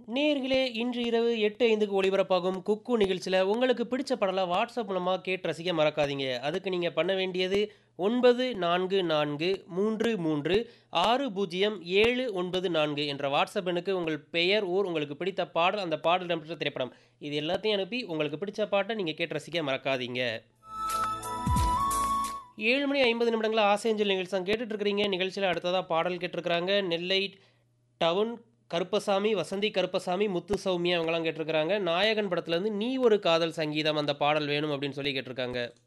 நேயர்களே இன்று இரவு எட்டு ஐந்துக்கு ஒளிபரப்பாகும் குக்கு நிகழ்ச்சியில் உங்களுக்கு பிடிச்ச பாடலை வாட்ஸ்அப் மூலமாக கேட்டு ரசிக்க மறக்காதீங்க அதுக்கு நீங்கள் பண்ண வேண்டியது ஒன்பது நான்கு நான்கு மூன்று மூன்று ஆறு பூஜ்ஜியம் ஏழு ஒன்பது நான்கு என்ற வாட்ஸ்அப் எண்ணுக்கு உங்கள் பெயர் ஊர் உங்களுக்கு பிடித்த பாடல் அந்த பாடல் இடம்பெற்ற திரைப்படம் இது எல்லாத்தையும் அனுப்பி உங்களுக்கு பிடிச்ச பாட்டை நீங்கள் கேட்டு ரசிக்க மறக்காதீங்க ஏழு மணி ஐம்பது நிமிடங்களில் ஆசேஞ்சல் நிகழ்ச்சி தான் கேட்டுட்டு இருக்கிறீங்க நிகழ்ச்சியில் அடுத்ததாக பாடல் கேட்டிருக்கிறாங்க நெல்லை டவுன் கருப்பசாமி வசந்தி கருப்பசாமி முத்து சௌமியா அவங்களாம் கேட்டிருக்கிறாங்க நாயகன் படத்துலேருந்து நீ ஒரு காதல் சங்கீதம் அந்த பாடல் வேணும் அப்படின்னு சொல்லி கேட்டிருக்காங்க